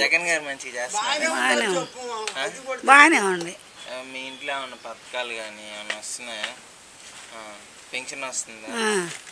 జగన్ గారు మంచిగా చేస్తున్నారు బాగానే ఉంది బాగానే ఉంది మీ ఇంట్లో ఏమన్నా పథకాలు కానీ ఏమన్నా వస్తున్నాయా ఆ, పెన్షన్ వస్తుందా ఆ,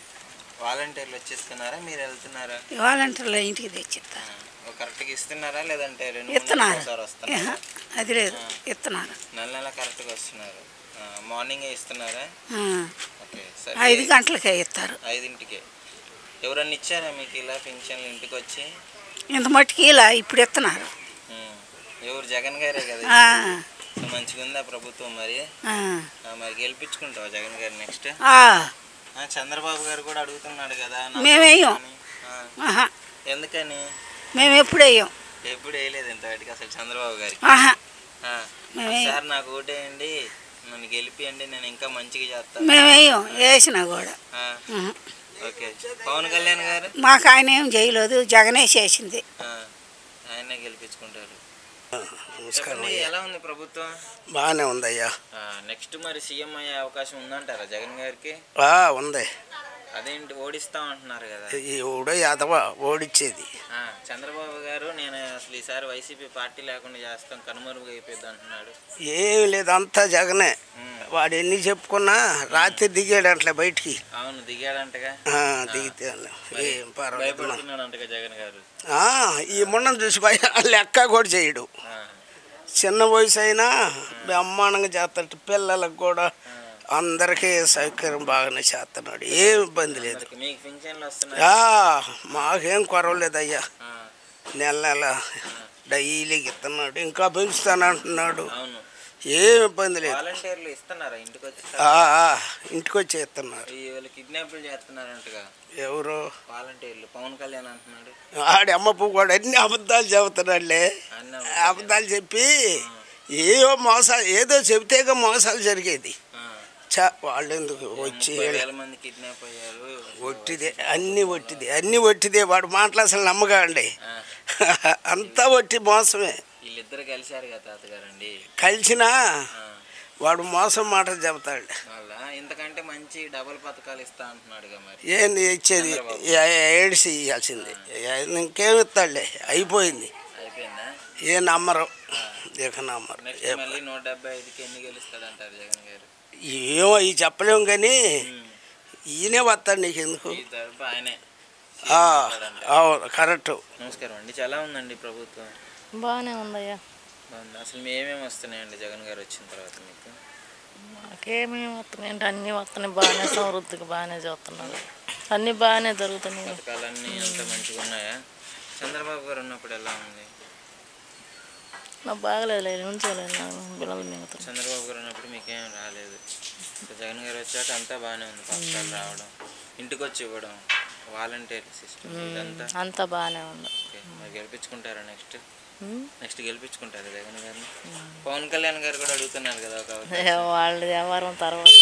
వాలంటీర్లు వచ్చేస్తున్నారా మీరు వెళ్తున్నారా వాలంటీర్ల ఇంటికి తెచ్చిస్తారు ఆ, కరెక్ట్గా ఇస్తున్నారా లేదంటే రెండు మూడు ఇస్తున్నారు నెలలకు ఒకసారి వస్తున్నారా ఏహ, అది లేదు ఇస్తున్నారు నెల నెల కరెక్ట్గా వస్తున్నారు ఆ, మార్నింగే ఇస్తున్నారా ఆ, ఓకే సరే ఐదు గంటలకే ఇస్తారు ఐదింటికే ఎవరన్నా ఇచ్చారా మీకు ఇలా పెన్షన్లు ఇంటికి వచ్చి ఇంత మట్టుకి ఇలా ఇప్పుడు ఇస్తున్నారు ఉమ్. ఎవరు జగన్ గారే కదా ఆ, సో మంచిగా ఉందా ప్రభుత్వం మరి ఆ, ఆ, మరి గెలిపించుకుంటావా జగన్ గారు నెక్స్ట్ ఆ, చంద్రబాబు గారు కూడా అడుగుతున్నాడు కదా నా మేమేయం. అని. ఆ, ఆహా, ఎందుకని మేము ఎప్పుడు వేయం ఎప్పుడు వేయలేదు ఇంతవాటికి అసలు చంద్రబాబు గారికి ఆహా ఆ, మేమే- సార్ నాకు ఓటేయండి నన్ను గెలిపియండి నేను ఇంకా మంచిగా చేస్తాను మేము వేయం వేసినా కూడా ఆ, ఉహు. ఓకే పవన్ కళ్యాణ్ గారు మాకు ఆయన ఏం చేయలేదు జగనే చేసింది ఆ, ఆయనే గెలిపించుకుంటారు నమస్కారం చెప్పండి ఎలా ఉంది ప్రభుత్వం బాగానే ఉందయ్యా నెక్స్ట్ మరి సీఎం అయ్యే అవకాశం ఉందంటారా జగన్ గారికి ఆ, ఉంది అదేంటి ఓడిస్తాం అంటున్నారు కదా ఈ ఊడో యాదవ ఓడిచ్చేది ఆ, చంద్రబాబు గారు నేను అసలు ఈసారి వైసీపీ పార్టీ లేకుండా చేస్తాం కనుమరుగు అయిపోద్ది అంటున్నాడు ఏం లేదు అంతా జగనే ఉమ్, వాడు ఎన్ని చెప్పుకున్నా రాత్రి దిగాడు అట్లా బయటికి అవును దిగాడంటగా ఆ, దిగితే ఏం పర్వాలేదు భయపడుతున్నాడు అంటగా జగన్ గారు ఆ, ఈ మొండం చూసి భయ లెక్క కూడా చేయడు ఆ, చిన్న వయసు అయినా బ్రహ్మాండంగా చేస్తాడు పిల్లలకు కూడా అందరికీ సౌకర్యం బాగానే చేస్తున్నాడు ఏం ఇబ్బంది లేదు మరి మీకు పింఛన్లు వస్తున్నాయి ఆ, మాకేం కొరవలేదయ్యా ఆ, నెల నెల డైలీకి ఇస్తున్నాడు ఇంకా పెంచుతానంటున్నాడు అవును ఏం ఇబ్బంది లేదు వాలంటీర్లు ఇస్తున్నారా ఇంటికి వచ్చి ఆ, ఆ, ఇంటికి వచ్చి ఇస్తున్నారు ఈ వాళ్ళు కిడ్నాప్లు చేస్తున్నారంటగా ఎవరు వాలంటీర్లు పవన్ కళ్యాణ్ అంటున్నాడు ఆడి అమ్మ పువ్వు కూడా అన్ని అబద్ధాలు చెబుతున్నాడులే అన్న అబద్ధాలు చెప్పి ఏవో మోసాలు ఏదో చెబితేగా మోసాలు జరిగేది ఆ, చా వాళ్ళు ఎందుకు వచ్చి ముప్పై వేల మంది కిడ్నాప్ అయ్యారు ఒట్టిదే అన్నీ ఒట్టిదే అన్నీ ఒట్టిదే వాడు మాటలు అసలు నమ్మగా అండి ఆ, అంతా ఒట్టి మోసమే వీళ్ళిద్దరు కలిశారు కదా తాతగారండి కలిసినా ఆ, వాడు మోసం మాటలు చెబుతాడు వాళ్ళ ఇంతకంటే మంచి డబుల్ పథకాలు ఇస్తా అంటున్నాడుగా మరి ఏంది ఇచ్చేది ఏ- ఏడిసి ఇవ్వాల్సింది ఇంకేం ఇస్తాడులే అయిపోయింది అయిపోయిందా ఏ నమ్మరు ఇక నమ్మరు నెక్స్ట్ మళ్ళీ నూట డెబ్బై ఐదుకి ఎన్ని గెలుస్తాడంటారు జగన్ గారు ఏమో ఇవి చెప్పలేము కానీ ఈయనే వస్తాడు నీకు ఎందుకు ఈ తరపు ఆయనే ఆ, అవును కరెక్ట్ నమస్కారం అండి చాలా ఉందండి ప్రభుత్వం బాగానే ఉందయ్యా బాగుంది అసలు మేమేమి వస్తున్నాయండి జగన్ గారు వచ్చిన తర్వాత మీకు నాకేమేమి వస్తున్నాయి అంటే అన్నీ వస్తున్నాయి బాగానే సమృద్ధికి బాగానే చేస్తున్నారు అన్నీ బాగానే జరుగుతున్నాయి పథకాలన్నీ అంత మంచిగా ఉన్నాయా చంద్రబాబు గారు ఉన్నప్పుడు ఎలా ఉంది నాకు బాగలేదు లేదు ఉంచలేదు నాకు పిల్లలు మిగుతాను చంద్రబాబు గారు ఉన్నప్పుడు మీకేం రాలేదు సో జగన్ గారు వచ్చాక అంతా బాగానే ఉంది పథకాలు రావడం ఇంటికి వచ్చి ఇవ్వడం వాలంటీర్ సిస్టమ్ ఇదంతా అంతా బాగానే ఉంది ఓకే మరి గెలిపించుకుంటారా నెక్స్ట్ ఉమ్. నెక్స్ట్ గెలిపించుకుంటారా జగన్ గారిని పవన్ కళ్యాణ్ గారు కూడా అడుగుతున్నారు కదా ఒక అవకాశం. ఏ వాళ్ళ వ్యవహారం తర్వాత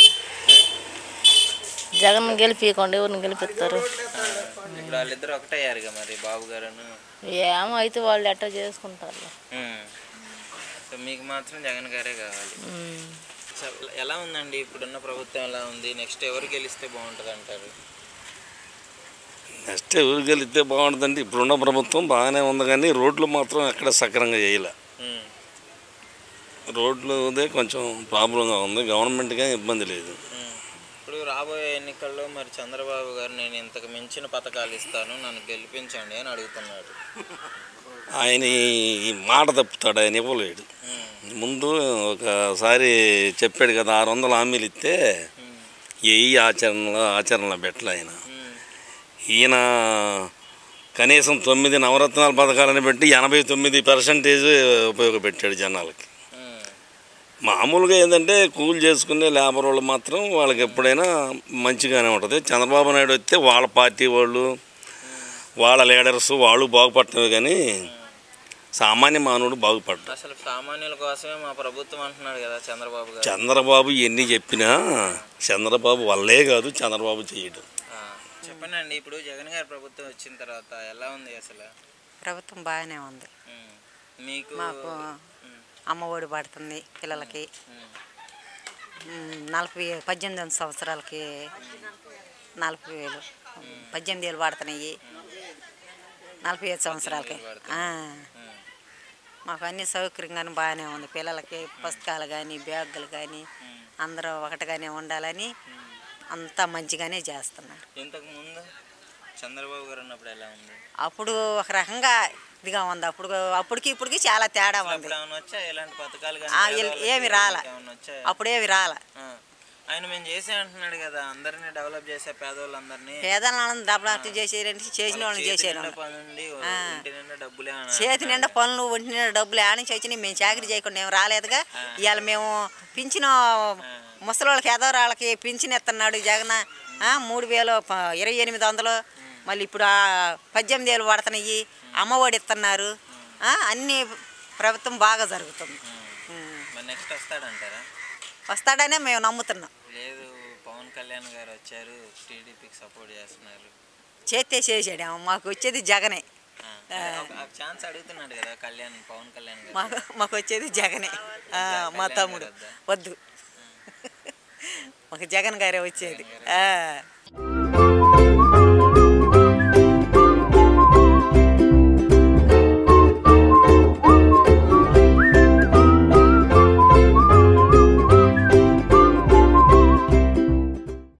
జగన్ గెలిపించకుండా ఎవరిని గెలిపిస్తారు ఆ, ఇప్పుడు వాళ్ళిద్దరు ఒకటయ్యారుగా మరి బాబు గారును ఏమో అయితే వాళ్ళు ఎట్టా చేసుకుంటారు ఉమ్. సో మీకు మాత్రం జగన్ గారే కావాలి ఉమ్. సో ఎలా ఉందండి ఇప్పుడున్న ప్రభుత్వం ఎలా ఉంది నెక్స్ట్ ఎవరు గెలిస్తే బాగుంటుంది అంటారు నెక్స్ట్ ఎవరు గెలిస్తే బాగుంటుందంటే ఇప్పుడున్న ప్రభుత్వం బాగానే ఉంది కానీ రోడ్లు మాత్రం ఎక్కడ సక్రంగా చేయలే ఉమ్. రోడ్లుదే కొంచెం ప్రాబ్లంగా ఉంది గవర్నమెంట్గా ఇబ్బంది లేదు ఉమ్. ఇప్పుడు రాబోయే ఎన్నికల్లో మరి చంద్రబాబు గారు నేను ఇంతకు మించిన పథకాలు ఇస్తాను నన్ను గెలిపించండి అని అడుగుతున్నాడు ఆయన ఈ మాట తప్పుతాడు ఆయన ఇవ్వలేడు ఉమ్. ముందు ఒకసారి చెప్పాడు కదా ఆరు వందల హామీలు ఇస్తే ఉమ్. ఏ ఆచరణలో ఆచరణలో పెట్టలే ఆయన ఉమ్. ఈయన కనీసం తొమ్మిది నవరత్నాల పథకాలను పెట్టి ఎనభై తొమ్మిది పర్సెంటేజ్ ఉపయోగపెట్టాడు జనాలకి ఉమ్. మామూలుగా ఏంటంటే కూలి చేసుకునే లేబర్ వాళ్ళు మాత్రం వాళ్ళకి ఎప్పుడైనా మంచిగానే ఉంటుంది చంద్రబాబు నాయుడు వస్తే వాళ్ళ పార్టీ వాళ్ళు వాళ్ళ లీడర్స్ వాళ్ళు బాగుపడటమే కానీ సామాన్య మానవుడు బాగుపడ్డాడు అసలు సామాన్యుల కోసమే మా ప్రభుత్వం అంటున్నాడు కదా చంద్రబాబు గారు చంద్రబాబు ఎన్ని చెప్పినా చంద్రబాబు వల్లే కాదు చంద్రబాబు చేయడు ఆ, చెప్పండి అండి ఇప్పుడు జగన్ గారి ప్రభుత్వం వచ్చిన తర్వాత ఎలా ఉంది అసలు ప్రభుత్వం బాగానే ఉంది ఉమ్. మీకు మాకు ఉమ్. అమ్మ ఒడి పడుతుంది పిల్లలకి ఉమ్. ఉమ్, నలభై పద్దెనిమిది వందల సంవత్సరాలకి నలభై వేలు పద్దెనిమిది వేలు పడుతున్నాయి నలభై ఐదు సంవత్సరాలకి ఆ, ఉమ్. మాకు అన్ని సౌకర్యంగానే బాగానే ఉంది పిల్లలకి పుస్తకాలు కానీ బ్యాగులు కానీ అందరూ ఒకటిగానే ఉండాలని అంతా మంచిగానే చేస్తున్నారు ఇంతకు ముందు చంద్రబాబు గారు ఉన్నప్పుడు ఎలా ఉంది అప్పుడు ఒక రకంగా ఇదిగా ఉంది అప్పుడు అప్పటికి ఇప్పటికి చాలా తేడా ఉంది అప్పుడు ఏమైనా వచ్చా ఇలాంటి పథకాలు కానీ ఆ, ఎల్- ఏమి రాలా ఏమైనా వచ్చాయా అప్పుడేవి రాల ఆ. ఆయన మేము చేసే అంటున్నాడు కదా అందరినీ డెవలప్ చేసే పేదవాళ్ళందరినీ పేదలను డబ్బులు చేసేరంటే చేసిన వాళ్ళని చేతి చేసేరు నిండా పనుండి ఇంటి నిండా డబ్బులే అని చేతి నిండా పనులు ఒంటి నిండా డబ్బులు ఆడించి వచ్చినాయి మేము చాకరీ చేయకుండా ఏం రాలేదుగా ఇవాళ మేము పింఛను ముసలోళ్ళకి ఎదవరాళ్ళకి పింఛన్ ఇస్తున్నాడు జగన్ ఆ, మూడు వేలు ప- ఇరవై ఎనిమిది వందలు మళ్ళీ ఇప్పుడు ఆ పద్దెనిమిది వేలు పడుతున్నాయి అమ్మఒడి ఇస్తున్నారు ఆ, అన్ని ప్రభుత్వం బాగా జరుగుతుంది ఉం. మరి నెక్స్ట్ వస్తాడంటారా వస్తాడనే మేము నమ్ముతున్నాం లేదు పవన్ కళ్యాణ్ గారు వచ్చారు టీడీపీకి సపోర్ట్ చేస్తున్నారు చేస్తే చేసాడు మాకు వచ్చేది జగనే ఆ, ఒక ఛాన్స్ అడుగుతున్నాడు కదా కళ్యాణ్ పవన్ కళ్యాణ్ గారు మాకు మాకు వచ్చేది జగనే ఆ, మా తమ్ముడు వద్దు మాకు జగన్ గారే వచ్చేది ఆ.